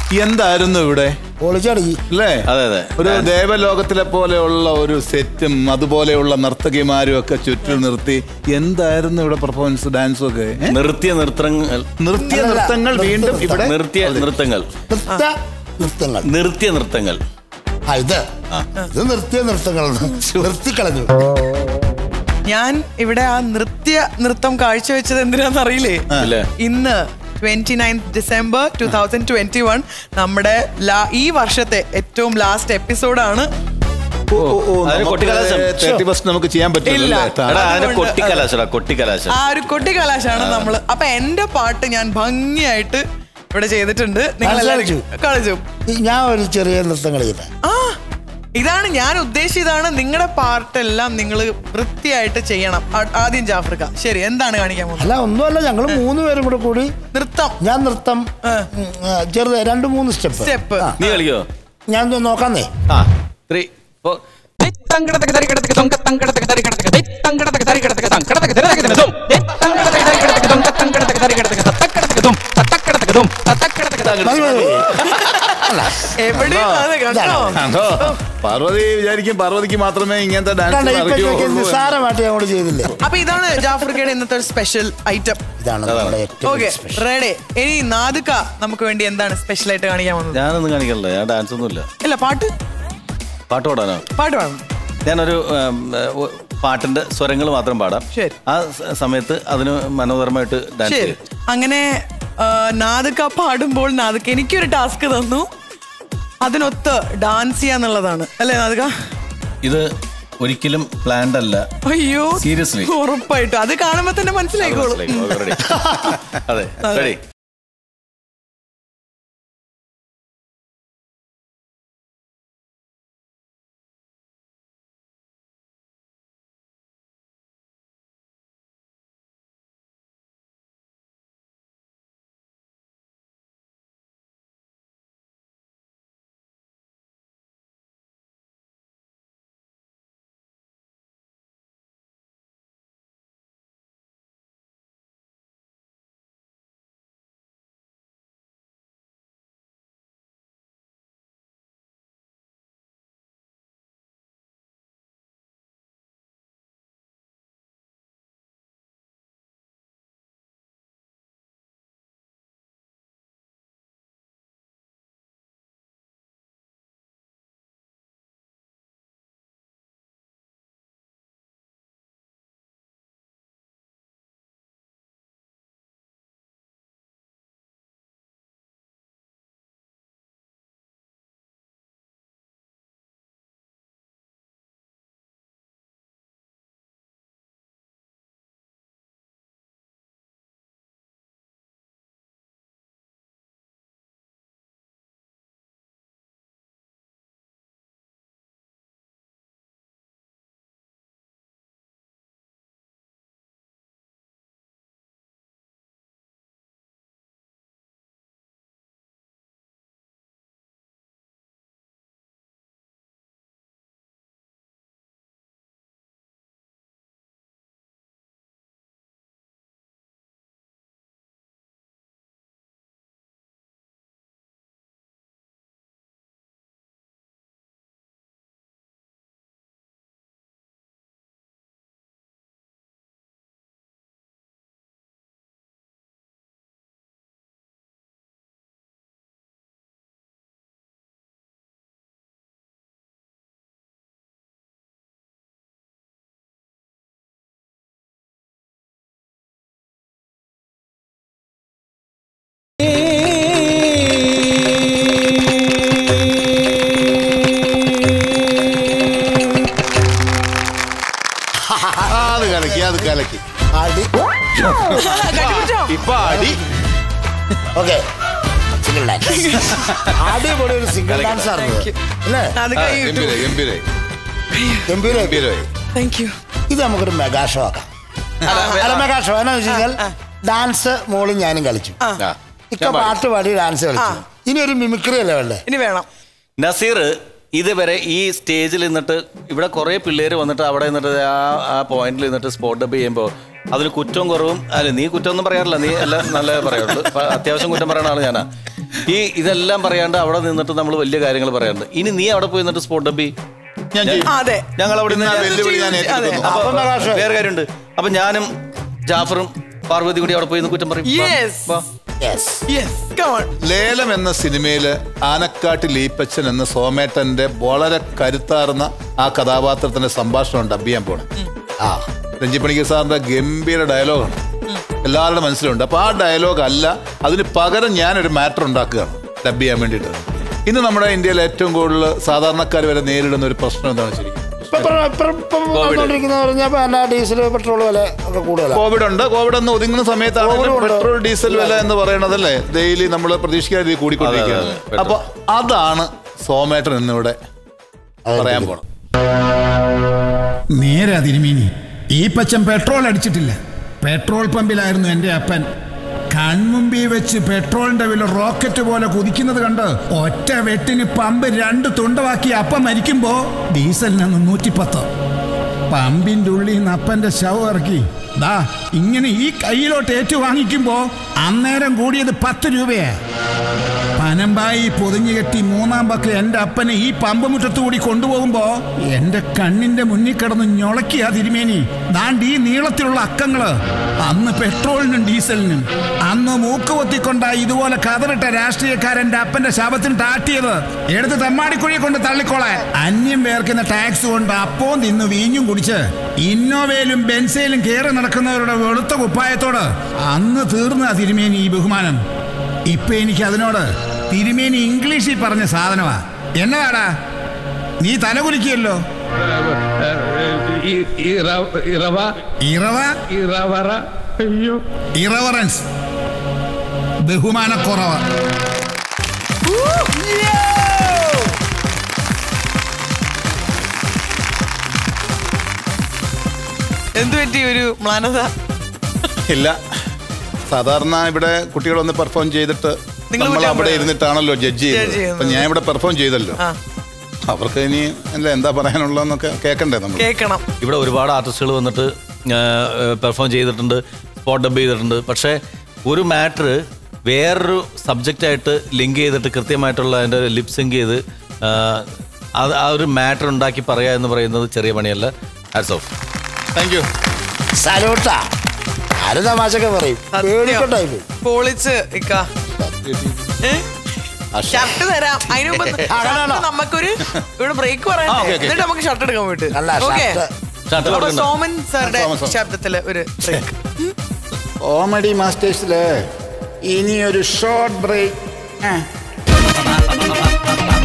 എന്തായിരുന്നു ഇവിടെ പൊളിച്ചടക്കി അല്ലേ അതെ അതെ ഒരു ദേവലോകത്തിലെ പോലെയുള്ള ഒരു സെറ്റും അതുപോലെയുള്ള നർത്തകിമാരും ഒക്കെ ചുറ്റും നിർത്തി എന്തായിരുന്നു ഇവിടെ പെർഫോമൻസ് ഡാൻസും ഒക്കെ ഏ? നിർത്തിയ നൃത്തങ്ങൾ നൃത്യ അല്ലല്ല, നൃത്തങ്ങൾ നൃത്ത- വീണ്ടും നൃത്തം. ഇവിടെ നിർത്തിയ നൃത്തങ്ങൾ നൃത്ത നൃത്തങ്ങൾ നിർത്തിയ നൃത്തങ്ങൾ ആ ഇത് ഇത് നിർത്തിയ നൃത്തങ്ങൾ നിർത്തിക്കളഞ്ഞു ഞാൻ ഇവിടെ ആ നൃത്യ നൃത്തം കാഴ്ചവെച്ചത് എന്തിനാന്ന് അറിയില്ലേ ഇല്ലേ? ഇന്ന് twenty ninth December two thousand twenty one നമ്മുടെ ലാ- ഈ വർഷത്തെ ഏറ്റവും ലാസ്റ്റ് എപ്പിസോഡാണ് ഓ, ഓ, ഓ, അതിന് നമുക്ക് കൊട്ടിക്കലാശം. 31st നമുക്ക് ചെയ്യാൻ ഇല്ല. പറ്റില്ല എടാ അതിന്റെ അതുകൊണ്ട് കൊട്ടിക്കലാശടാ കൊട്ടിക്കലാശം ആ ഒരു കൊട്ടിക്കലാശാണ് നമ്മള് അപ്പൊ എന്റെ പാട്ട് ഞാൻ ഭംഗിയായിട്ട് ഇവിടെ ചെയ്തിട്ടുണ്ട് നിങ്ങൾ കളിച്ചു? കളിച്ചു ഈ ഞാൻ ഒരു ചെറിയ നൃത്തം കളിക്കുന്നത് ആ ഇതാണ് ഞാൻ ഉദ്ദേശിച്ചതാണ് നിങ്ങളുടെ പാർട്ടെല്ലാം നിങ്ങൾ വൃത്തിയായിട്ട് ചെയ്യണം ആ- ആദ്യം ജാഫ്രിക്ക ശരി എന്താണ് കാണിക്കാൻ പോകുന്നത് അല്ല ഒന്നുമല്ല ഞങ്ങൾ മൂന്ന് പേരും കൂടെ കൂടി നൃത്തം ഞാൻ നൃത്തം ഉം, ആ, ചെറുത് രണ്ട് മൂന്ന് സ്റ്റെപ്പ് സ്റ്റെപ്പ് നീ കളിക്കോ ഞാൻ ഒന്ന് നോക്കാന്നേ ആ ത്രീ ഫോർ മതി, മതി, മതി. എവിടെയും അത് കണ്ടോ കണ്ടോ പാർവതി വിചാരിക്കും പാർവതിക്ക് മാത്രമേ ഇങ്ങനത്തെ കണ്ട ഡാൻസ് ഇപ്പൊ അറിയുള്ളൂ നിസ്സാരമായിട്ട് ഞാൻ കൂടെ ചെയ്തില്ലേ അപ്പൊ ഇതാണ് ജാഫ്രിക്കയുടെ ഇന്നത്തെ ഒരു സ്പെഷ്യൽ ഐറ്റം ഇതാണ് നമ്മുടെ ഏറ്റവും ഓക്കെ സ്പെഷ്യൽ റെഡി ഇനി നാദുക്ക നമുക്ക് വേണ്ടി എന്താണ് സ്പെഷ്യൽ ആയിട്ട് കാണിക്കാൻ പോകുന്നത് ഞാനൊന്നും കാണിക്കണില്ല ഞാൻ ഡാൻസ് ഒന്നുമില്ല ഇല്ല പാട്ട് പാട്ട് പാടാനോ പാട്ട് വേണം ഞാനൊരു ഉം, ഉം, പാട്ടിന്റെ സ്വരങ്ങൾ മാത്രം പാടാം ശരി. ആ സ- സമയത്ത് അതിന് മനോഹരമായിട്ട് ഡാൻസ് ശരി ചെയ്യും അങ്ങനെ ആ, നാദുക്ക പാടുമ്പോൾ നാദുക്ക എനിക്കൊരു ടാസ്ക് തന്നു അതിനൊത്ത് ഡാൻസ് ചെയ്യാന്നുള്ളതാണ് അല്ലേ നാദുക്ക ഇത് ഒരിക്കലും പ്ലാൻഡ് അല്ല അയ്യോ Seriously? ഉറപ്പായിട്ടും അത് കാണുമ്പോ തന്നെ മനസ്സിലായിക്കോളും മനസ്സിലായി. Okay, ready? അതെ റെഡി ആ, അത് കലക്കി അത് കലക്കി അടി കണ്ടുപിടിച്ചോ? ഇപ്പൊ അടി ഓക്കെ സിംഗിൾ ഡാൻസ് അടിപൊളി ഒരു സിംഗിൾ ഡാൻസ് ആണ് ഇത്. അല്ലേ നാദുക്ക ആ, യൂട്യൂബ് ഗംഭീര ഗംഭീര ഗംഭീര ഗംഭീരമായി താങ്ക് യു ഇത് നമുക്കൊരു മെഗാ ഷോ ആക്കാം അല്ല മെഗാ ഷോ എന്നാ വെച്ച് കഴിഞ്ഞാൽ ഡാൻസ് മോളും ഞാനും കളിച്ചു ആ, ഇക്ക ഞാൻ പാടി. പാട്ട് പാടി ഡാൻസ് കളിച്ചു ഇനി ഒരു മിമിക്രി അല്ലേ വേണ്ടേ ഇനി വേണം നസീർ ഇതുവരെ ഈ സ്റ്റേജിൽ നിന്നിട്ട് ഇവിടെ കുറേ പിള്ളേര് വന്നിട്ട് അവിടെ നിന്നിട്ട് ആ ആ പോയിന്റിൽ നിന്നിട്ട് സ്പോട്ട് ഡബ് ചെയ്യുമ്പോൾ അതിൽ കുറ്റവും കുറവും അല്ല നീ കുറ്റം ഒന്നും പറയാറില്ല നീ എല്ലാം നല്ല പറയുള്ളൂ അപ്പൊ അത്യാവശ്യം കുറ്റം പറയുന്ന ആള് ഞാനാ ഈ ഇതെല്ലാം പറയാണ്ട് അവിടെ നിന്നിട്ട് നമ്മൾ വലിയ കാര്യങ്ങൾ പറയാറുണ്ട് ഇനി നീ അവിടെ പോയി നിന്നിട്ട് സ്പോട്ട് ഡബി ഞാൻ ചെയ്യും. ആ, അതെ ഞങ്ങൾ അവിടെ ഇന്ന് ആ നിന്ന് വെല്ലുവിളി ഞാൻ അതെ. ഏറ്റെടുക്കുന്നു അപ്പൊ അപ്പൊ പ്രകാശ്. വേറെ കാര്യമുണ്ട് അപ്പൊ ഞാനും ജാഫറും പാർവതി കൂടി അവിടെ പോയി നിന്ന് കുറ്റം പറയും വാ, Yes. വാ. യെസ് യെസ് കമോൺ ലേലം എന്ന സിനിമയില് ആനക്കാട്ട് ലീപ്പച്ചൻ എന്ന സോമേട്ടന്റെ വളരെ കരുത്താർന്ന ആ കഥാപാത്രത്തിന്റെ സംഭാഷണം ഡബ് ചെയ്യാൻ പോണേ ആ രഞ്ജിപ്പണിക്കർ സാറിന്റെ ഗംഭീര ഡയലോഗാണ് എല്ലാവരുടെ മനസ്സിലുണ്ട് അപ്പൊ ആ ഡയലോഗ് അല്ല അതിന് പകരം ഞാനൊരു മാറ്റർ ഉണ്ടാക്കുകയാണ് ഡബ് ചെയ്യാൻ വേണ്ടിയിട്ട് ഇന്ന് നമ്മുടെ ഇന്ത്യയിൽ ഏറ്റവും കൂടുതൽ സാധാരണക്കാർ വരെ നേരിടുന്ന ഒരു പ്രശ്നം എന്താണ് ശരിക്കും ഇപ്പൊ ഇപ്പൊ- ഇപ്പൊ- ഇപ്പൊ വന്നുകൊണ്ടിരിക്കുന്ന പറഞ്ഞപ്പോ എന്നാ ഡീസൽ പെട്രോൾ വില ഒക്കെ കൂടുതലാണ് കോവിഡ് ഉണ്ട് കോവിഡ് ഒന്ന് ഒതുങ്ങുന്ന സമയത്താണ് കോവിഡ് ഉണ്ട്. പെട്രോൾ ഡീസൽ വില എന്ന് പറയണതല്ലേ ഡെയിലി നമ്മൾ പ്രതീക്ഷിക്കാതെ രീതി കൂടിക്കൊണ്ടിരിക്കുകയാണ് അതെ, അതെ, അപ്പൊ അതാണ് സോമേട്ടൻ എന്നിവിടെ പറയാൻ പോണം നേരാ തിരുമേനി ഈ പച്ചൻ പെട്രോൾ അടിച്ചിട്ടില്ല പെട്രോൾ പമ്പിലായിരുന്നു എൻ്റെ അപ്പൻ കൺമുമ്പിൽ വെച്ച് പെട്രോളിന്റെ വില റോക്കറ്റ് പോലെ കുതിക്കുന്നത് കണ്ട് ഒറ്റ വെട്ടിന് പമ്പ് രണ്ട് തുണ്ടവാക്കി അപ്പം മരിക്കുമ്പോ ഡീസലിന് നൂറ്റിപ്പത്ത് പമ്പിന്റെ ഉള്ളിൽ നിന്ന് അപ്പന്റെ ശവം ഇറക്കി ദാ ഇങ്ങനെ ഈ കയ്യിലോട്ട് ഏറ്റു വാങ്ങിക്കുമ്പോ അന്നേരം കൂടിയത് പത്ത് രൂപയാ പനമ്പായി പൊതിഞ്ഞു കെട്ടി മൂന്നാം പക്ക എന്റെ അപ്പനെ ഈ പമ്പ് മുറ്റത്തു കൂടി കൊണ്ടുപോകുമ്പോ എന്റെ കണ്ണിന്റെ മുന്നിൽ കിടന്ന് ഞൊളക്കിയ തിരുമേനി ദാണ്ട് ഈ നീളത്തിലുള്ള അക്കങ്ങള് അന്ന് പെട്രോളിനും ഡീസലിനും അന്ന് മൂക്ക് പൊത്തിക്കൊണ്ട ഇതുപോലെ കതറിട്ട രാഷ്ട്രീയക്കാരന്റെ അപ്പന്റെ ശവത്തിന് താട്ടിയത് എടുത്ത് തെമ്മാടിക്കുഴിയെ കൊണ്ട് തള്ളിക്കോളെ അന്യം വേർക്കുന്ന ടാക്സ് കൊണ്ട് അപ്പവും തിന്ന് വീഞ്ഞും കുടിച്ച് ഇന്നോവയിലും ബെൻസയിലും കയറി നടക്കുന്നവരുടെ വെളുത്ത കുപ്പായത്തോട് അന്ന് തീർന്ന തിരുമേനി ഈ ബഹുമാനം ഇപ്പൊ എനിക്ക് അതിനോട് തിരുമേനി ഇംഗ്ലീഷിൽ പറഞ്ഞ സാധനമാ എന്നതാടാ നീ തലകുലിക്കുകയല്ലോ ഇ- ഇറ- ഇറവ ഇറവ ഇറവറ അയ്യോ ഇറവറൻസ് ബഹുമാനക്കുറവ് എന്ത് പറ്റി ഒരു മ്ലാനത ഇല്ല സാധാരണ ഇവിടെ കുട്ടികൾ വന്ന് പെർഫോം ചെയ്തിട്ട് നിങ്ങൾ നമ്മൾ കുറ്റം അവിടെ പറയും. ഇരുന്നിട്ടാണല്ലോ ജഡ്ജ് Judge ചെയ്യുന്നത് ചെയ്യുന്നത്. അപ്പൊ ഞാൻ ഇവിടെ പെർഫോം ചെയ്തല്ലോ ആ അവർക്ക് ഇനി അല്ല എന്താ പറയാനുള്ളതെന്നൊക്കെ കേൾക്കണ്ടേ നമ്മൾ കേക്കണം ഇവിടെ ഒരുപാട് ആർട്ടിസ്റ്റുകൾ വന്നിട്ട് പെർഫോം ചെയ്തിട്ടുണ്ട് സ്പോട്ട് ഡബ് ചെയ്തിട്ടുണ്ട് പക്ഷേ ഒരു മാറ്റർ വേറൊരു സബ്ജക്റ്റായിട്ട് ലിങ്ക് ചെയ്തിട്ട് കൃത്യമായിട്ടുള്ള അതിൻ്റെ ലിപ് സിങ്ക് ചെയ്ത് ആ, അത് ആ ഒരു മാറ്റർ ഉണ്ടാക്കി പറയുക എന്ന് പറയുന്നത് ചെറിയ പണിയല്ല ഹാറ്റ്സ് ഓഫ് താങ്ക് യു സലൂട്ടാ ആര് തമാശക്കെ പറയും പേടിക്കണ്ടായി പോയി. പൊളിച്ച് ഇക്ക ഷർട്ട് തരാം അതിന് മുമ്പ് ആ, വേണ്ട, വേണ്ട. shirt നമുക്കൊരു ഇവിടെ ബ്രേക്ക് പറയാം ആ, okay, okay. എന്നിട്ട് നമുക്ക് ഷർട്ട് എടുക്കാൻ പോയിട്ട് അല്ല ഓക്കെ ഷർട്ട് ഷർട്ട് അപ്പൊ കൊടുക്കണ്ട. സോമൻ സാറുടെ സോമൻ സാർ. ശബ്ദത്തില് ഒരു ബ്രേക്ക് കോമഡി മാസ്റ്റേഴ്സില് ഇനി ഒരു ഷോർട്ട് ബ്രേക്ക്